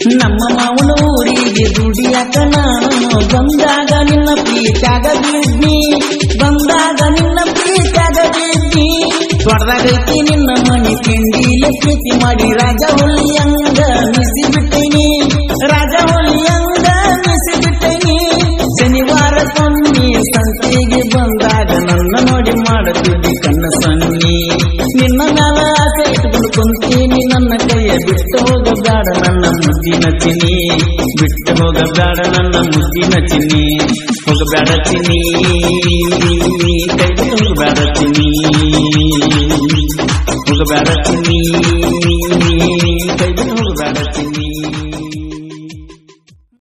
ನಮ್ಮ ಮಾವನ ಊರಿಗೆ ದುಡಿಯಾಕ ನಾನು ಬಂದಾಗ ನಿನ್ನ ಪ್ರೀತ್ಯಾಗ ಬಿದ್ನಿ ಬಂದಾಗ ನಿನ್ನ ಪ್ರೀತ್ಯಾಗ ಬಿದ್ನಿ ತೊಡ್ದಾಗೈತಿ ನಿನ್ನ ಮನೆ ತಿಂಡಿಲೆ ಪ್ರೀತಿ ಮಾಡಿ ರಾಜ ಹುಲಿಯಂಗ ಮಿಸಿ ಬಿಟ್ಟೇನಿ ರಾಜ ಹುಲಿಯಂಗ ಮಿಸಿ ಬಿಟ್ಟೇನಿ ಶನಿವಾರ ಕೊಮ್ಮಿ ಸಂತೆಗೆ ಬಂದಾಗ ನನ್ನ ನೋಡಿ ಮಾಡುತ್ತಿದ್ದಿ ಕಣ್ಣ ಸನ್ನಿ ನಿನ್ನ ಮ್ಯಾಲ ಆಸೆ ಇಟ್ಕೊಂಡು ಕುಂತೀನಿ ನನ್ನ ಕೈಯ ಬಿಟ್ಟು ಹೋಗಬೇಡ ನನ್ನ ಮುದ್ದಿನ ಚಿನಿ ಬಿಟ್ಟು ಹೋಗಬೇಡ ನನ್ನ ಮುದ್ದಿನ ಚಿನಿ ಹೋಗಬೇಡ ಚಿನಿ ಕೈ ಬಿಟ್ಟು ಹೋಗಬೇಡ ಚಿನಿ ಹೋಗಬೇಡ ಚಿನಿ